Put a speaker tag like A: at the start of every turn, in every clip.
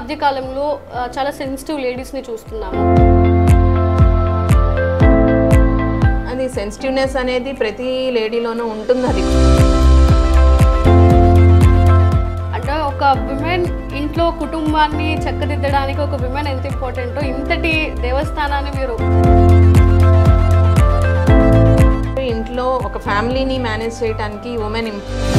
A: మధ్య కాలంలో ఆ, చాలా సెన్సిటివ్ లేడీస్ని చూస్తున్నాము
B: అది సెన్సిటివ్నెస్ అనేది ప్రతి లేడీలోనూ ఉంటుంది అది
A: అంటే ఒక విమెన్ ఇంట్లో కుటుంబాన్ని చక్కదిద్దడానికి ఒక విమెన్ ఎంత ఇంపార్టెంటో ఇంతటి దేవస్థానాన్ని మీరు
B: ఇంట్లో ఒక ఫ్యామిలీని మేనేజ్ చేయడానికి ఉమెన్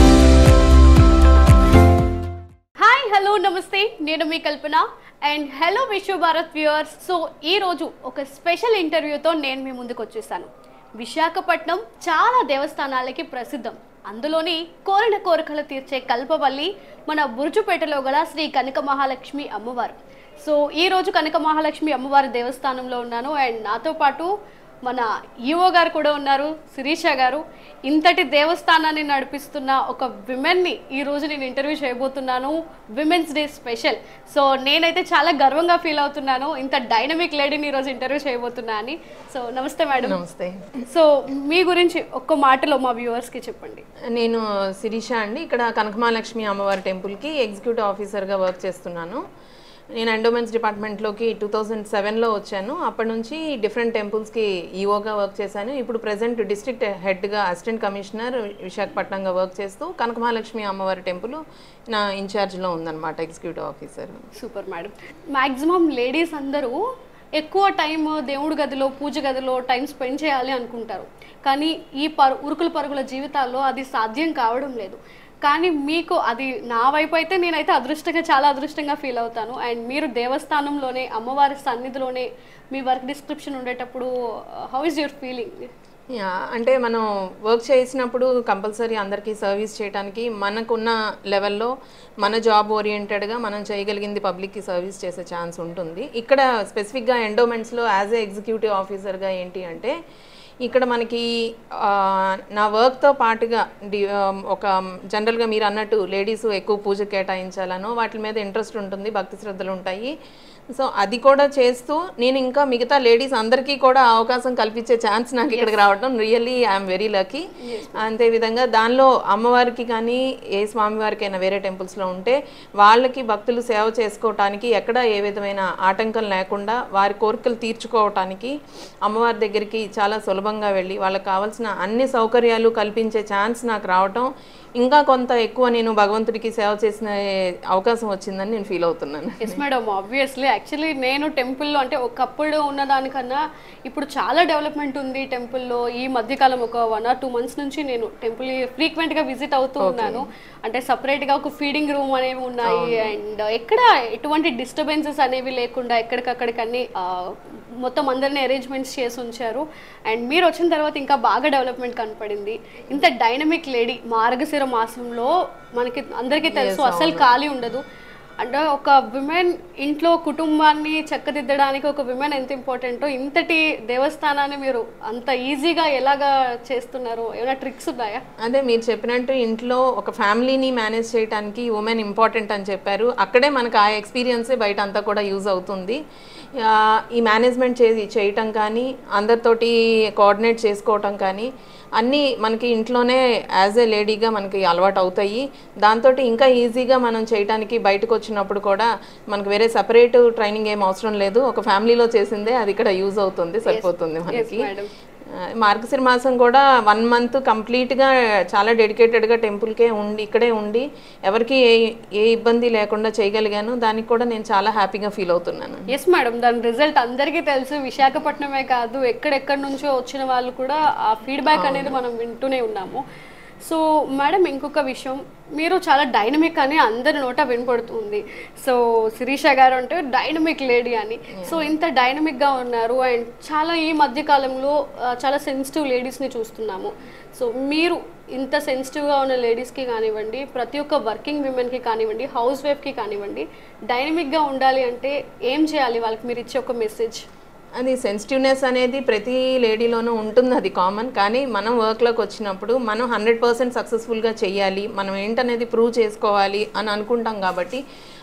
A: హాయ్ హలో నమస్తే నేను మీ కల్పన అండ్ హలో విశ్వ భారత్ వ్యూవర్స్ సో ఈ రోజు ఒక స్పెషల్ ఇంటర్వ్యూతో నేను మీ ముందుకు వచ్చేసాను విశాఖపట్నం చాలా దేవస్థానాలకి ప్రసిద్ధం అందులోని కోరిన కోరికలు తీర్చే కల్పవల్లి మన బురుజుపేటలో గల శ్రీ కనక మహాలక్ష్మి అమ్మవారు సో ఈ రోజు కనక మహాలక్ష్మి అమ్మవారి దేవస్థానంలో ఉన్నాను అండ్ నాతో పాటు మన ఈఓ గారు కూడా ఉన్నారు శిరీష గారు ఇంతటి దేవస్థానాన్ని నడిపిస్తున్న ఒక విమెన్ని ఈ రోజు నేను ఇంటర్వ్యూ చేయబోతున్నాను విమెన్స్ డే స్పెషల్ సో నేనైతే చాలా గర్వంగా ఫీల్ అవుతున్నాను ఇంత డైనమిక్ లేడీని ఈ రోజు ఇంటర్వ్యూ చేయబోతున్నా అని సో నమస్తే మేడం
B: నమస్తే
A: సో మీ గురించి ఒక్క మాటలో మా వ్యూవర్స్కి చెప్పండి
B: నేను శిరీష అండి ఇక్కడ కనకమహాలక్ష్మి అమ్మవారి టెంపుల్కి ఎగ్జిక్యూటివ్ ఆఫీసర్గా వర్క్ చేస్తున్నాను నేను ఎండోమెంట్స్ డిపార్ట్మెంట్లోకి టూ థౌజండ్ సెవెన్లో వచ్చాను అప్పటి నుంచి డిఫరెంట్ టెంపుల్స్కి ఈఓగా వర్క్ చేశాను ఇప్పుడు ప్రజెంట్ డిస్ట్రిక్ట్ హెడ్గా అసిస్టెంట్ కమిషనర్ విశాఖపట్నంగా వర్క్ చేస్తూ కనకమహాలక్ష్మి అమ్మవారి టెంపుల్ నా ఇన్ఛార్జ్లో ఉందన్నమాట executive officer
A: super madam maximum ladies అందరూ ఎక్కువ టైం దేవుడి గదిలో పూజ గదిలో టైం స్పెండ్ చేయాలి అనుకుంటారు కానీ ఈ పరు ఉరుకుల పరుగుల జీవితాల్లో అది సాధ్యం కావడం లేదు కానీ మీకు అది నా వైపు అయితే నేనైతే అదృష్టంగా చాలా అదృష్టంగా ఫీల్ అవుతాను అండ్ మీరు దేవస్థానంలోనే అమ్మవారి సన్నిధిలోనే మీ వర్క్ డిస్క్రిప్షన్ ఉండేటప్పుడు how is your feeling
B: yeah అంటే మనం వర్క్ చేసినప్పుడు కంపల్సరీ అందరికీ సర్వీస్ చేయడానికి మనకున్న లెవెల్లో మన జాబ్ ఓరియంటెడ్గా మనం చేయగలిగింది పబ్లిక్కి సర్వీస్ చేసే ఛాన్స్ ఉంటుంది ఇక్కడ స్పెసిఫిక్గా ఎండోమెంట్స్లో యాజ్ ఏ ఎగ్జిక్యూటివ్ ఆఫీసర్గా ఏంటి అంటే ఇక్కడ మనకి ఆ, నా వర్క్తో పాటుగా డి ఆ, ఒక జనరల్గా మీరు అన్నట్టు లేడీస్ ఎక్కువ పూజ కేటాయించాలనో వాటి మీద ఇంట్రెస్ట్ ఉంటుంది భక్తి శ్రద్ధలు ఉంటాయి సో అది కూడా చేస్తూ నేను ఇంకా మిగతా లేడీస్ అందరికీ కూడా అవకాశం కల్పించే ఛాన్స్ నాకు ఇక్కడికి రావడం రియల్లీ ఐఎమ్ వెరీ లక్కీ అంతే విధంగా దానిలో అమ్మవారికి కానీ ఏ స్వామివారికైనా వేరే టెంపుల్స్లో ఉంటే వాళ్ళకి భక్తులు సేవ చేసుకోవటానికి ఎక్కడ ఏ విధమైన ఆటంకం లేకుండా వారి కోరికలు తీర్చుకోవటానికి అమ్మవారి దగ్గరికి చాలా సులభంగా వెళ్ళి వాళ్ళకి కావాల్సిన అన్ని సౌకర్యాలు కల్పించే ఛాన్స్ నాకు రావటం ఇంకా కొంత ఎక్కువ నేను భగవంతుడికి సేవ చేసిన అవకాశం వచ్చిందని నేను ఫీల్ అవుతున్నాను
A: ఎస్ మేడం ఆబ్వియస్లీ యాక్చువల్లీ నేను టెంపుల్లో అంటే ఒకప్పుడు ఉన్న దానికన్నా ఇప్పుడు చాలా డెవలప్మెంట్ ఉంది టెంపుల్లో ఈ మధ్యకాలం ఒక వన్ ఆర్ టూ మంత్స్ నుంచి నేను టెంపుల్ ఫ్రీక్వెంట్గా విజిట్ అవుతూ ఉన్నాను అంటే సపరేట్గా ఒక ఫీడింగ్ రూమ్ అనేవి ఉన్నాయి అండ్ ఎక్కడ ఎటువంటి డిస్టర్బెన్సెస్ అనేవి లేకుండా ఎక్కడికక్కడికి అన్ని ఆ, మొత్తం అందరినీ అరేంజ్మెంట్స్ చేసి ఉంచారు అండ్ మీరు వచ్చిన తర్వాత ఇంకా బాగా డెవలప్మెంట్ కనపడింది ఇంత డైనమిక్ లేడీ మార్గశిర మాసంలో మనకి అందరికీ తెలుసు అసలు ఖాళీ ఉండదు అంటే ఒక విమెన్ ఇంట్లో కుటుంబాన్ని చక్కదిద్దడానికి ఒక విమెన్ ఎంత ఇంపార్టెంటో ఇంతటి దేవస్థానాన్ని మీరు అంత ఈజీగా ఎలాగా చేస్తున్నారు ఏమైనా ట్రిక్స్ ఉన్నాయా
B: అదే మీరు చెప్పినట్టు ఇంట్లో ఒక ఫ్యామిలీని మేనేజ్ చేయడానికి ఉమెన్ ఇంపార్టెంట్ అని చెప్పారు అక్కడే మనకు ఆ ఎక్స్పీరియన్సే బయట అంతా కూడా యూజ్ అవుతుంది ఆ, ఈ మేనేజ్మెంట్ చేసి చేయటం కానీ అందరితోటి కోఆర్డినేట్ చేసుకోవటం కానీ అన్నీ మనకి ఇంట్లోనే యాజ్ ఏ లేడీగా మనకి అలవాటు అవుతాయి దాంతో ఇంకా ఈజీగా మనం చేయటానికి బయటకు వచ్చినప్పుడు కూడా మనకు వేరే సపరేట్ ట్రైనింగ్ ఏం అవసరం లేదు ఒక ఫ్యామిలీలో చేసిందే అది ఇక్కడ యూజ్ అవుతుంది సరిపోతుంది మనకి
A: మేడం
B: ఆ, మార్గశిర మాసం కూడా వన్ మంత్ కంప్లీట్గా చాలా డెడికేటెడ్గా టెంపుల్కే ఉండి ఇక్కడే ఉండి ఎవరికి ఏ ఏ ఇబ్బంది లేకుండా చేయగలిగాను దానికి కూడా నేను చాలా హ్యాపీగా ఫీల్ అవుతున్నాను
A: ఎస్ మేడం దాని రిజల్ట్ అందరికీ తెలుసు విశాఖపట్నమే కాదు ఎక్కడెక్కడి నుంచో వచ్చిన వాళ్ళు కూడా ఆ ఫీడ్బ్యాక్ అనేది మనం వింటూనే ఉన్నాము సో మేడం ఇంకొక విషయం మీరు చాలా డైనమిక్ అని అందరి నోట వినపడుతుంది సో శిరీష గారు అంటే డైనమిక్ లేడీ అని సో ఇంత డైనమిక్గా ఉన్నారు అండ్ చాలా ఈ మధ్య కాలంలో ఆ, చాలా సెన్సిటివ్ లేడీస్ని చూస్తున్నాము సో మీరు ఇంత సెన్సిటివ్గా ఉన్న లేడీస్కి కానివ్వండి ప్రతి ఒక్క వర్కింగ్ విమెన్కి కానివ్వండి హౌస్ వైఫ్కి కానివ్వండి డైనమిక్గా ఉండాలి అంటే ఏం చేయాలి వాళ్ళకి మీరు ఇచ్చే ఒక మెసేజ్
B: అది సెన్సిటివ్నెస్ అనేది ప్రతి లేడీలోనూ ఉంటుంది అది కామన్ కానీ మనం వర్క్లోకి వచ్చినప్పుడు మనం హండ్రెడ్ పర్సెంట్ సక్సెస్ఫుల్గా చెయ్యాలి మనం ఏంటనేది ప్రూవ్ చేసుకోవాలి అని అనుకుంటాం కాబట్టి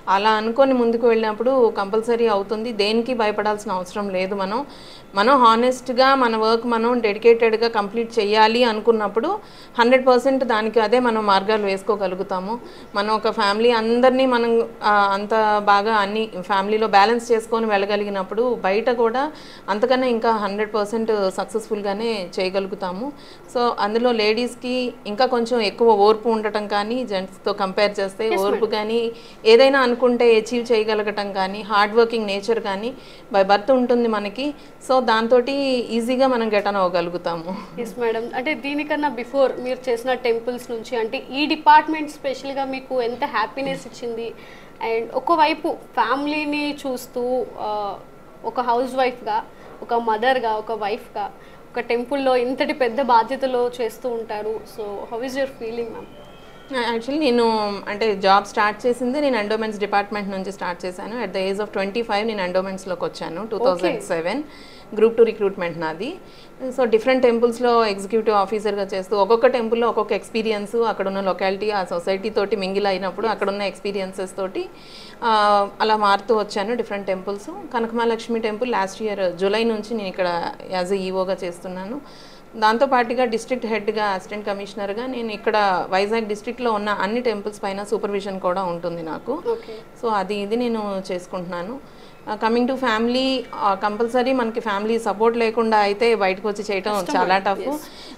B: అలా అనుకొని ముందుకు వెళ్ళినప్పుడు కంపల్సరీ అవుతుంది దేనికి భయపడాల్సిన అవసరం లేదు మనం మనం హానెస్ట్గా మన వర్క్ మనం డెడికేటెడ్గా కంప్లీట్ చేయాలి అనుకున్నప్పుడు హండ్రెడ్ పర్సెంట్ దానికి అదే మనం మార్గాలు వేసుకోగలుగుతాము మనం ఒక ఫ్యామిలీ అందరినీ మనం ఆ, అంత బాగా అన్ని ఫ్యామిలీలో బ్యాలెన్స్ చేసుకొని వెళ్ళగలిగినప్పుడు బయట కూడా అంతకన్నా ఇంకా హండ్రెడ్ పర్సెంట్ సక్సెస్ఫుల్గానే చేయగలుగుతాము సో అందులో లేడీస్కి ఇంకా కొంచెం ఎక్కువ ఓర్పు ఉండటం కానీ జెంట్స్తో కంపేర్ చేస్తే ఓర్పు కానీ ఏదైనా అనుకుంటే అచీవ్ చేయగలగటం కానీ హార్డ్ వర్కింగ్ నేచర్ కానీ బై బర్త్ ఉంటుంది మనకి సో దాంతో ఈజీగా మనం గెటన్ అవ్వగలుగుతాము
A: ఎస్ మేడం అంటే దీనికన్నా బిఫోర్ మీరు చేసిన టెంపుల్స్ నుంచి అంటే ఈ డిపార్ట్మెంట్ స్పెషల్గా మీకు ఎంత హ్యాపీనెస్ ఇచ్చింది అండ్ ఒకవైపు ఫ్యామిలీని చూస్తూ ఆ, ఒక హౌస్ వైఫ్గా ఒక మదర్గా ఒక వైఫ్గా ఒక టెంపుల్లో ఇంతటి పెద్ద బాధ్యతలో చేస్తూ ఉంటారు so how is your feeling ma'am
B: actually నేను అంటే జాబ్ స్టార్ట్ చేసింది నేను ఎండోమెంట్స్ డిపార్ట్మెంట్ నుంచి స్టార్ట్ చేశాను at the age of twenty five నేను ఎండోమెంట్స్లోకి వచ్చాను two thousand seven group two recruitment నాది సో డిఫరెంట్ టెంపుల్స్లో ఎగ్జిక్యూటివ్ ఆఫీసర్గా చేస్తూ ఒక్కొక్క టెంపుల్లో ఒక్కొక్క ఎక్స్పీరియన్స్ అక్కడ ఉన్న లొకాలిటీ ఆ సొసైటీ తోటి మింగిల్ అయినప్పుడు అక్కడ ఉన్న ఎక్స్పీరియన్సెస్ తోటి ఆ, అలా మారుతూ వచ్చాను different temples Kanakamahalakshmi temple last year July నుంచి నేను ఇక్కడ యాజ్ ఎ ఈవోగా చేస్తున్నాను దాంతోపాటుగా డిస్ట్రిక్ట్ హెడ్గా అసిస్టెంట్ కమిషనర్గా నేను ఇక్కడ వైజాగ్ డిస్ట్రిక్ట్లో ఉన్న అన్ని టెంపుల్స్ పైన సూపర్విజన్ కూడా ఉంటుంది నాకు
A: ఓకే
B: సో అది ఇది నేను చేసుకుంటున్నాను కమింగ్ టు ఫ్యామిలీ కంపల్సరీ మనకి ఫ్యామిలీ సపోర్ట్ లేకుండా అయితే బయటకు వచ్చి చేయటం చాలా టఫ్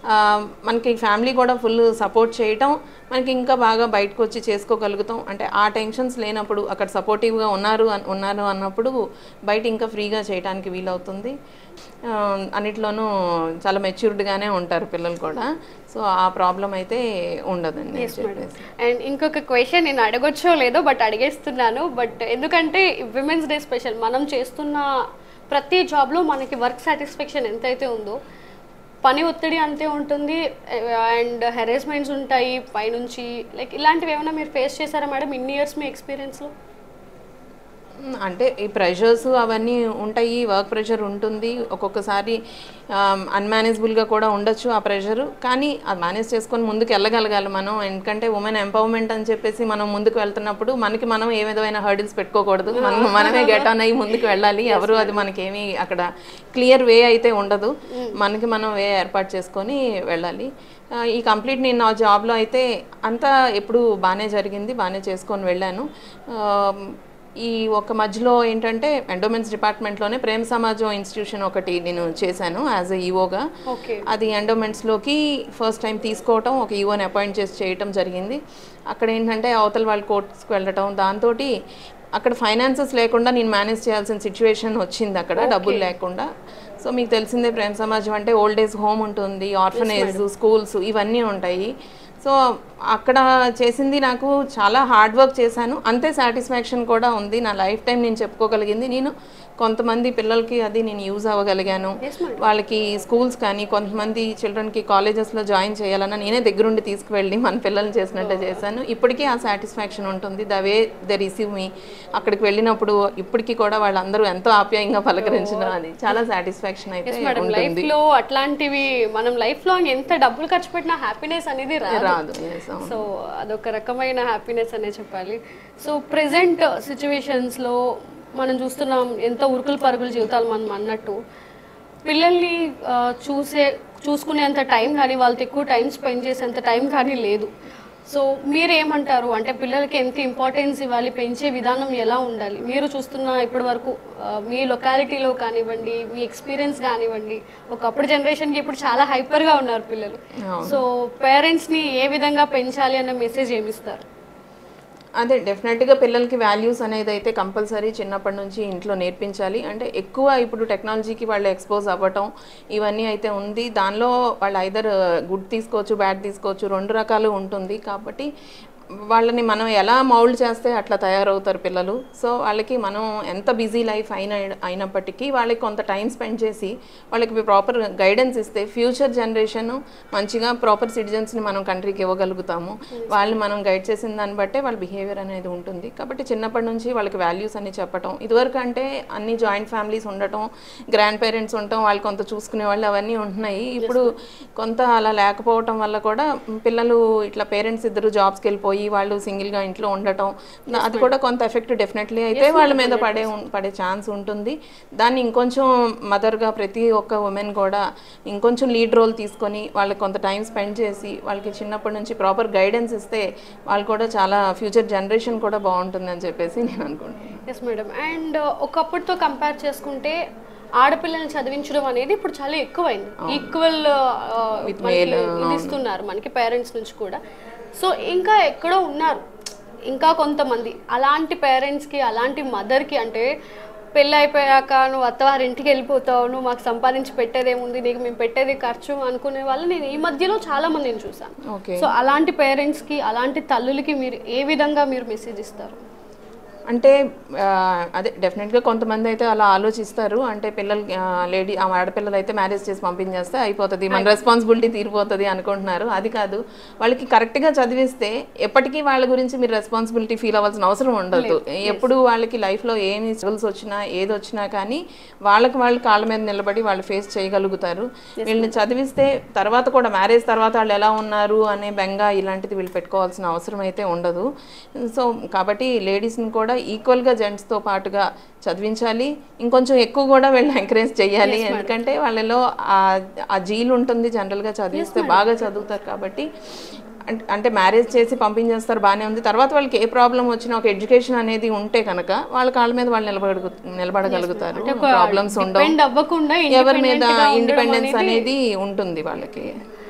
B: మనకి ఫ్యామిలీ కూడా ఫుల్ సపోర్ట్ చేయటం మనకి ఇంకా బాగా బయటకు వచ్చి చేసుకోగలుగుతాం అంటే ఆ టెన్షన్స్ లేనప్పుడు అక్కడ సపోర్టివ్గా ఉన్నారు అన్- ఉన్నారు అన్నప్పుడు బయట ఇంకా ఫ్రీగా చేయడానికి వీలవుతుంది ఆ, అన్నిట్లోనూ చాలా మెచ్యూర్డ్గానే ఉంటారు పిల్లలు కూడా సో ఆ ప్రాబ్లం అయితే ఉండదండి నేను చెప్పేసి
A: అండ్ ఇంకొక క్వశ్చన్ నేను అడగొచ్చో లేదో బట్ అడిగేస్తున్నాను బట్ ఎందుకంటే విమెన్స్ డే స్పెషల్ మనం చేస్తున్న ప్రతి జాబ్లో మనకి వర్క్ సాటిస్ఫాక్షన్ ఎంతైతే ఉందో పని ఒత్తిడి అంతే ఉంటుంది అండ్ హెరాస్మెంట్స్ ఉంటాయి పైనుంచి లైక్ ఇలాంటివి ఏమైనా మీరు ఫేస్ చేశారా మేడం ఇన్ని ఇయర్స్ మీ ఎక్స్పీరియన్స్లో
B: మ్, అంటే ఈ ప్రెషర్స్ అవన్నీ ఉంటాయి వర్క్ ప్రెషర్ ఉంటుంది ఒక్కొక్కసారి అన్మేనేజబుల్గా కూడా ఉండొచ్చు ఆ ప్రెషర్ కానీ అది మేనేజ్ చేసుకొని ముందుకు వెళ్ళగలగాలి మనం ఎందుకంటే ఉమెన్ ఎంపవర్మెంట్ అని చెప్పేసి మనం ముందుకు వెళ్తున్నప్పుడు మనకి మనం ఏ విధమైన హర్డిల్స్ పెట్టుకోకూడదు మనం మనమే గెట్ ఆన్ అయ్యి ముందుకు వెళ్ళాలి ఎవరు అది మనకేమీ అక్కడ క్లియర్ వే అయితే ఉండదు మనకి మనం వే ఏర్పాటు చేసుకొని వెళ్ళాలి ఆ, ఈ కంప్లీట్ నేను నా జాబ్లో అయితే అంతా ఎప్పుడు బాగానే జరిగింది బాగానే చేసుకొని వెళ్ళాను ఆ, ఈ ఒక మధ్యలో ఏంటంటే ఎండోమెంట్స్ డిపార్ట్మెంట్లోనే ప్రేమ సమాజం ఇన్స్టిట్యూషన్ ఒకటి నేను చేశాను యాజ్ ఎ ఈఓగా
A: ఓకే
B: అది ఎండోమెంట్స్లోకి ఫస్ట్ టైం తీసుకోవటం ఒక ఈఓని అపాయింట్ చేసి చేయటం జరిగింది అక్కడ ఏంటంటే అవతల వాళ్ళ కోర్ట్స్కి వెళ్ళటం దాంతో అక్కడ ఫైనాన్సెస్ లేకుండా నేను మేనేజ్ చేయాల్సిన సిచ్యువేషన్ వచ్చింది అక్కడ డబ్బులు లేకుండా సో మీకు తెలిసిందే ప్రేమ సమాజం అంటే ఓల్డ్ ఏజ్ హోమ్ ఉంటుంది ఆర్ఫనేజ్ స్కూల్స్ ఇవన్నీ ఉంటాయి సో అక్కడ చేసింది నాకు చాలా హార్డ్ వర్క్ చేశాను అంతే సాటిస్ఫాక్షన్ కూడా ఉంది నా లైఫ్ టైం నేను చెప్పుకోగలిగింది నేను కొంతమంది పిల్లలకి అది నేను యూజ్ అవ్వగలిగాను వాళ్ళకి స్కూల్స్ కానీ కొంతమంది చిల్డ్రన్కి కాలేజెస్లో జాయిన్ చేయాలన్నా నేనే దగ్గరుండి తీసుకువెళ్ళి మన పిల్లల్ని చేసినట్టే చేశాను ఇప్పటికీ ఆ సాటిస్ఫాక్షన్ ఉంటుంది the way they receive me అక్కడికి వెళ్ళినప్పుడు ఇప్పటికీ కూడా వాళ్ళందరూ ఎంతో ఆప్యాయంగా పలకరించడం అది చాలా సాటిస్ఫాక్షన్ అయితే
A: మేడం లైఫ్
B: ఉంటుంది
A: లో అట్లాంటివి మనం లైఫ్ లో ఎంత డబ్బులు ఖర్చు పెట్టినా హ్యాపీనెస్ అనేది రాదు
B: రాదు yes, అవును.
A: సో అదొక రకమైన హ్యాపీనెస్ అనే చెప్పాలి సో ప్రెసెంట్ సిచ్యువేషన్స్లో మనం చూస్తున్నాం ఎంత ఉరుకులు పరుగుల జీవితాలు మనం అన్నట్టు పిల్లల్ని ఆ, చూసే చూసుకునేంత టైం కానీ వాళ్ళతో ఎక్కువ టైం స్పెండ్ చేసేంత టైం కానీ లేదు సో మీరేమంటారు అంటే పిల్లలకి ఎంత ఇంపార్టెన్స్ ఇవ్వాలి పెంచే విధానం ఎలా ఉండాలి మీరు చూస్తున్న ఇప్పటి వరకు ఆ, మీ లొకాలిటీలో కానివ్వండి మీ ఎక్స్పీరియన్స్ కానివ్వండి ఒకప్పుడు జనరేషన్కి ఇప్పుడు చాలా హైపర్గా ఉన్నారు పిల్లలు సో పేరెంట్స్ని ఏ విధంగా పెంచాలి అన్న మెసేజ్ ఏమిస్తారు
B: అదే డెఫినెట్గా పిల్లలకి వాల్యూస్ అనేది అయితే కంపల్సరీ చిన్నప్పటి నుంచి ఇంట్లో నేర్పించాలి అంటే ఎక్కువ ఇప్పుడు టెక్నాలజీకి వాళ్ళు ఎక్స్పోజ్ అవ్వటం ఇవన్నీ అయితే ఉంది దానిలో వాళ్ళు ఐదర్ గుడ్ తీసుకోవచ్చు బ్యాడ్ తీసుకోవచ్చు రెండు రకాలు ఉంటుంది కాబట్టి వాళ్ళని మనం ఎలా మౌల్డ్ చేస్తే అట్లా తయారవుతారు పిల్లలు సో వాళ్ళకి మనం ఎంత బిజీ లైఫ్ అయిన అయినప్పటికీ వాళ్ళకి కొంత టైం స్పెండ్ చేసి వాళ్ళకి ప్రాపర్ గైడెన్స్ ఇస్తే ఫ్యూచర్ జనరేషన్ మంచిగా ప్రాపర్ సిటిజన్స్ని మనం కంట్రీకి ఇవ్వగలుగుతాము వాళ్ళని మనం గైడ్ చేసిన దాన్ని బట్టే వాళ్ళ బిహేవియర్ అనేది ఉంటుంది కాబట్టి చిన్నప్పటి నుంచి వాళ్ళకి వాల్యూస్ అని చెప్పటం ఇదివరకు అంటే అన్ని జాయింట్ ఫ్యామిలీస్ ఉండటం గ్రాండ్ పేరెంట్స్ ఉండటం వాళ్ళు కొంత చూసుకునే వాళ్ళు అవన్నీ ఉంటున్నాయి ఇప్పుడు కొంత అలా లేకపోవటం వల్ల కూడా పిల్లలు ఇట్లా పేరెంట్స్ ఇద్దరు జాబ్స్కి వెళ్ళిపోయి అయిపోయి వాళ్ళు సింగిల్గా ఇంట్లో ఉండటం అది కూడా కొంత ఎఫెక్ట్ డెఫినెట్లీ అయితే వాళ్ళ మీద పడే ఉం- పడే ఛాన్స్ ఉంటుంది దాన్ని ఇంకొంచెం మదర్గా ప్రతి ఒక్క ఉమెన్ కూడా ఇంకొంచెం లీడ్ రోల్ తీసుకొని వాళ్ళకి కొంత టైం స్పెండ్ చేసి వాళ్ళకి చిన్నప్పటి నుంచి ప్రాపర్ గైడెన్స్ ఇస్తే వాళ్ళు కూడా చాలా ఫ్యూచర్ జనరేషన్ కూడా బాగుంటుందని చెప్పేసి నేను అనుకుంటున్నాను
A: ఎస్ మేడం అండ్ ఒకప్పటితో కంపేర్ చేసుకుంటే ఆడపిల్లల్ని చదివించడం అనేది ఇప్పుడు చాలా ఎక్కువైంది ఈక్వల్ ఇది ఇస్తున్నారు మనకి పేరెంట్స్ నుంచి కూడా సో ఇంకా ఎక్కడో ఉన్నారు ఇంకా కొంతమంది అలాంటి పేరెంట్స్కి అలాంటి మదర్కి అంటే పెళ్ళి అయిపోయాక నువ్వు అత్తవారి ఇంటికి వెళ్ళిపోతావు నువ్వు మాకు సంపాదించి పెట్టేదేముంది నీకు మేము పెట్టేది ఖర్చు అనుకునే వాళ్ళు నేను ఈ మధ్యలో చాలా మందిని చూసాను
B: ఓకే
A: సో అలాంటి పేరెంట్స్కి అలాంటి తల్లులకి మీరు ఏ విధంగా మీరు మెసేజ్ ఇస్తారు
B: అంటే ఆ, అదే డెఫినెట్గా కొంతమంది అయితే అలా ఆలోచిస్తారు అంటే పిల్లలు లేడీ ఆ ఆడపిల్లలు అయితే మ్యారేజ్ చేసి పంపించేస్తే అయిపోతుంది మన రెస్పాన్సిబిలిటీ తీరిపోతుంది అనుకుంటున్నారు అది కాదు వాళ్ళకి కరెక్ట్గా చదివిస్తే ఎప్పటికీ వాళ్ళ గురించి మీరు రెస్పాన్సిబిలిటీ ఫీల్ అవ్వాల్సిన అవసరం ఉండదు ఎప్పుడు వాళ్ళకి లైఫ్లో ఏమి స్ట్రగుల్స్ వచ్చినా ఏది వచ్చినా కానీ వాళ్ళకి వాళ్ళు కాళ్ళ మీద నిలబడి వాళ్ళు ఫేస్ చేయగలుగుతారు వీళ్ళని చదివిస్తే తర్వాత కూడా మ్యారేజ్ తర్వాత వాళ్ళు ఎలా ఉన్నారు అనే బెంగ ఇలాంటిది వీళ్ళు పెట్టుకోవాల్సిన అవసరం అయితే ఉండదు సో కాబట్టి లేడీస్ని కూడా ఈక్వల్గా జెంట్స్తో పాటుగా చదివించాలి ఇంకొంచెం ఎక్కువ కూడా వీళ్ళని ఎంకరేజ్ చేయాలి ఎందుకంటే వాళ్ళలో ఆ- ఆ జీల్ ఉంటుంది జనరల్గా చదివిస్తే బాగా చదువుతారు కాబట్టి అం- అంటే మ్యారేజ్ చేసి పంపించేస్తారు బాగానే ఉంది తర్వాత వాళ్ళకి ఏ ప్రాబ్లం వచ్చినా ఒక ఎడ్యుకేషన్ అనేది ఉంటే కనుక వాళ్ళ కాళ్ళ మీద వాళ్ళు నిలబడగ నిలబడగలుగుతారు ప్రాబ్లమ్స్ ఉండవు
A: డిపెండ్ అవ్వకుండా
B: ఎవరి మీద
A: independent గా ఉండడం
B: ఇండిపెండెన్స్
A: అనేది-
B: అనేది ఉంటుంది వాళ్ళకి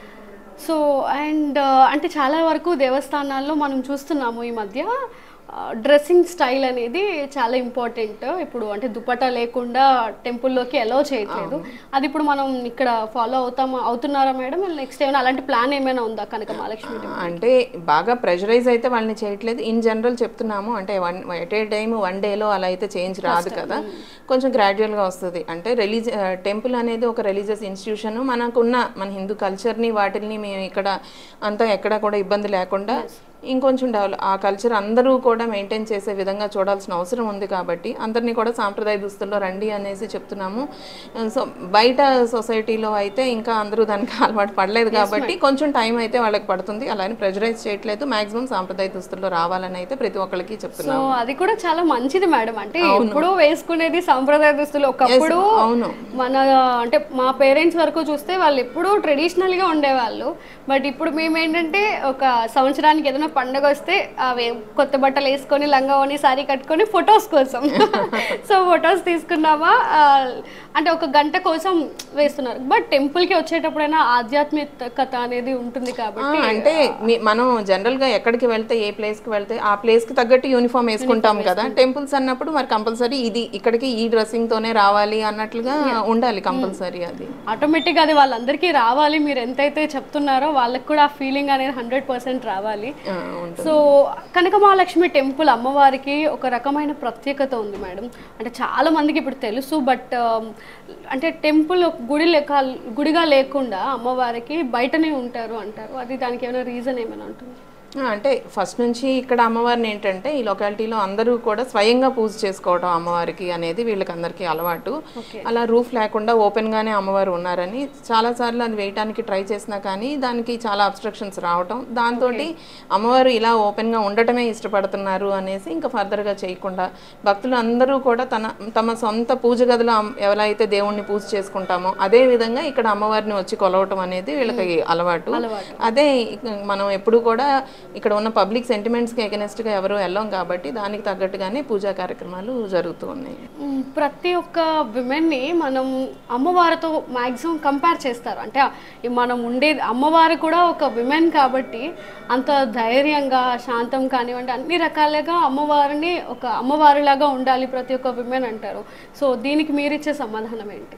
A: సో అండ్ అంటే చాలా వరకు దేవస్థానాల్లో మనం చూస్తున్నాము ఈ మధ్య డ్రెస్సింగ్ స్టైల్ అనేది చాలా ఇంపార్టెంట్ ఇప్పుడు అంటే దుపట్టా లేకుండా టెంపుల్లోకి అలౌ చేయట్లేదు అది ఇప్పుడు మనం ఇక్కడ ఫాలో అవుతామా అవుతున్నారా మేడం నెక్స్ట్ ఏమైనా అలాంటి ప్లాన్ ఏమైనా ఉందా కనుక మహాలక్ష్మి temple?
B: అంటే బాగా ప్రెషరైజ్ అయితే వాళ్ళని చేయట్లేదు ఇన్ జనరల్ చెప్తున్నాము అంటే one at a time one డేలో అలా అయితే చేంజ్ రాదు కదా కొంచెం గ్రాడ్యువల్గా వస్తుంది అంటే రిలీజి టెంపుల్ అనేది ఒక రిలీజియస్ ఇన్స్టిట్యూషన్ మనకున్న మన హిందూ కల్చర్ని వాటిని మేము ఇక్కడ అంతా ఎక్కడ కూడా ఇబ్బంది లేకుండా ఇంకొంచెం డెవలప్ ఆ కల్చర్ అందరూ కూడా మెయింటైన్ చేసే విధంగా చూడాల్సిన అవసరం ఉంది కాబట్టి అందరినీ కూడా సాంప్రదాయ దుస్తుల్లో రండి అనేసి చెప్తున్నాము సో బయట సొసైటీలో అయితే ఇంకా అందరూ దానికి అలవాటు పడలేదు కాబట్టి కొంచెం టైం అయితే వాళ్ళకి పడుతుంది అలానే ప్రెజరైజ్ చేయట్లేదు మాక్సిమం సాంప్రదాయ దుస్తుల్లో రావాలని అయితే ప్రతి ఒక్కరికి
A: సో
B: చెప్తున్నాము
A: అది కూడా చాలా మంచిది మేడం అంటే ఎప్పుడూ వేసుకునేది సాంప్రదాయ దుస్తులు ఒకప్పుడు
B: అవును
A: మన అంటే మా పేరెంట్స్ వరకు చూస్తే వాళ్ళు ఎప్పుడూ ట్రెడిషనల్ గా ఉండేవాళ్ళు బట్ ఇప్పుడు మేము ఏంటంటే ఒక సంవత్సరానికి ఏదైనా పండగ వస్తే అవి కొత్త బట్టలు వేసుకొని లంగావని సారీ కట్టుకొని ఫొటోస్ కోసం సో ఫొటోస్ తీసుకున్నామా ఆ, అంటే ఒక గంట కోసం వేస్తున్నారు బట్ టెంపుల్ కి వచ్చేటప్పుడైనా ఆధ్యాత్మికత అనేది ఉంటుంది కాబట్టి
B: ఆ, అంటే మీ- మనం జనరల్ గా ఎక్కడికి వెళ్తే ఏ ప్లేస్ కి వెళ్తే ఆ ప్లేస్ కి తగ్గట్టు యూనిఫామ్ వేసుకుంటాం కదా టెంపుల్స్ అన్నప్పుడు మరి కంపల్సరీ ఇది ఇక్కడికి ఈ డ్రెస్సింగ్ తోనే రావాలి అన్నట్లుగా ఉండాలి కంపల్సరీ అది
A: ఆటోమేటిక్గా అది వాళ్ళందరికీ రావాలి మీరు ఎంతైతే చెప్తున్నారో వాళ్ళకి కూడా ఆ ఫీలింగ్ అనేది హండ్రెడ్ పర్సెంట్ రావాలి
B: ఆ, ఉంటుంది.
A: సో కనక మహాలక్ష్మి టెంపుల్ అమ్మవారికి ఒక రకమైన ప్రత్యేకత ఉంది మేడం అంటే చాలా మందికి ఇప్పుడు తెలుసు బట్ అంటే టెంపుల్ గుడి లేక గుడిగా లేకుండా అమ్మవారికి బయటనే ఉంటారు అంటారు అది దానికి ఏమైనా రీజన్ ఏమైనా ఉంటుంది
B: ఆ, అంటే ఫస్ట్ నుంచి ఇక్కడ అమ్మవారిని ఏంటంటే ఈ లొకాలిటీలో అందరూ కూడా స్వయంగా పూజ చేసుకోవడం అమ్మవారికి అనేది వీళ్ళకి అందరికీ అలవాటు అలా రూఫ్ లేకుండా ఓపెన్ గానే అమ్మవారు ఉన్నారని చాలా సార్లు అది వేయటానికి ట్రై చేసినా కానీ దానికి చాలా అబ్స్ట్రక్షన్స్ రావటం దాంతో అమ్మవారు ఇలా ఓపెన్ గా ఉండటమే ఇష్టపడుతున్నారు అనేసి ఇంకా ఫర్దర్ గా చేయకుండా భక్తులు అందరూ కూడా తన తమ సొంత పూజ గదిలో అమ్- ఎవరైతే దేవుణ్ణి పూజ చేసుకుంటామో అదే విధంగా ఇక్కడ అమ్మవారిని వచ్చి కొలవటం అనేది వీళ్ళకి అలవాటు అదే ఇక మనం ఎప్పుడు కూడా ఇక్కడ ఉన్న పబ్లిక్ సెంటిమెంట్స్కి గా ఎవరు వెళ్ళాం కాబట్టి దానికి తగ్గట్టుగానే పూజా కార్యక్రమాలు జరుగుతూ ఉన్నాయి
A: మ్, ప్రతి ఒక్క విమెన్ని మనం అమ్మవారితో మ్యాక్సిమం కంపేర్ చేస్తారు అంటే ఈ మనం ఉండేది అమ్మవారు కూడా ఒక విమెన్ కాబట్టి అంత ధైర్యంగా శాంతం కానివ్వండి అన్ని రకాలుగా అమ్మవారిని ఒక అమ్మవారిలాగా ఉండాలి ప్రతి ఒక్క విమెన్ అంటారు సో దీనికి మీరిచ్చే సమాధానం ఏంటి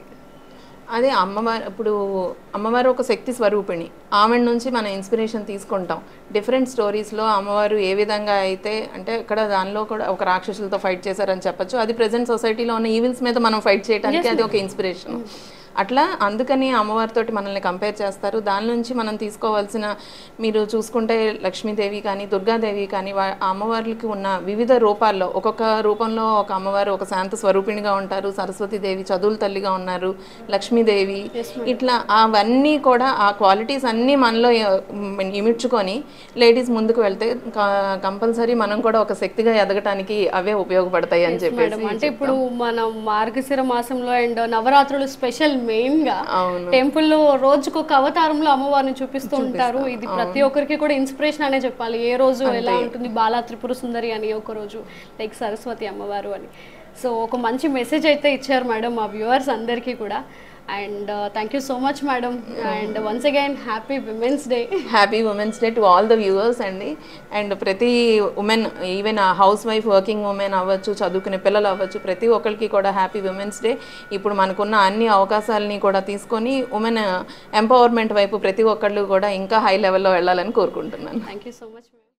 B: అదే అమ్మవారు ఇప్పుడు అమ్మవారు ఒక శక్తి స్వరూపిణి ఆమె నుంచి మనం ఇన్స్పిరేషన్ తీసుకుంటాం డిఫరెంట్ స్టోరీస్లో అమ్మవారు ఏ విధంగా అయితే అంటే ఇక్కడ దానిలో కూడా ఒక రాక్షసులతో ఫైట్ చేశారని చెప్పొచ్చు అది ప్రజెంట్ సొసైటీలో ఉన్న ఈవిల్స్ మీద మనం ఫైట్ చేయడానికి అది ఒక ఇన్స్పిరేషన్ అట్లా అందుకని అమ్మవారితోటి మనల్ని కంపేర్ చేస్తారు దాని నుంచి మనం తీసుకోవాల్సిన మీరు చూసుకుంటే లక్ష్మీదేవి కానీ దుర్గాదేవి కానీ వా- ఆ అమ్మవార్లకి ఉన్న వివిధ రూపాల్లో ఒక్కొక్క రూపంలో ఒక అమ్మవారు ఒక శాంత స్వరూపిణిగా ఉంటారు సరస్వతీదేవి చదువుల తల్లిగా ఉన్నారు లక్ష్మీదేవి ఇట్లా అవన్నీ కూడా ఆ క్వాలిటీస్ అన్నీ మనలో మ్, ఇమిడ్చుకొని లేడీస్ ముందుకు వెళ్తే కంపల్సరీ మనం కూడా ఒక శక్తిగా ఎదగటానికి అవే ఉపయోగపడతాయి అని చెప్పేసి
A: మేడం అంటే ఇప్పుడు మనం మార్గశిర మాసంలో అండ్ నవరాత్రులు స్పెషల్ మెయిన్ గా
B: అవును.
A: టెంపుల్ లో రోజుకు ఒక అవతారంలో అమ్మవారిని చూపిస్తూ ఉంటారు ఇది ప్రతి ఒక్కరికి కూడా ఇన్స్పిరేషన్ అనే చెప్పాలి ఏ రోజు ఎలా ఉంటుంది బాలా త్రిపుర సుందరి అని ఒక రోజు లైక్ సరస్వతి అమ్మవారు అని సో ఒక మంచి మెసేజ్ అయితే ఇచ్చారు మేడం మా వ్యూవర్స్ అందరికీ కూడా and thank you so much madam and once again happy women's day
B: happy women's day to all the viewers అండి అండ్ ప్రతి women even housewife working women అవ్వచ్చు చదువుకునే పిల్లలు అవ్వచ్చు ప్రతి ఒక్కరికి కూడా హ్యాపీ ఉమెన్స్ డే ఇప్పుడు మనకున్న అన్ని అవకాశాలని కూడా తీసుకొని ఉమెన్ ఎంపవర్మెంట్ వైపు ప్రతి ఒక్కళ్ళు కూడా ఇంకా హై లెవెల్లో వెళ్ళాలని కోరుకుంటున్నాను
A: thank you so much madam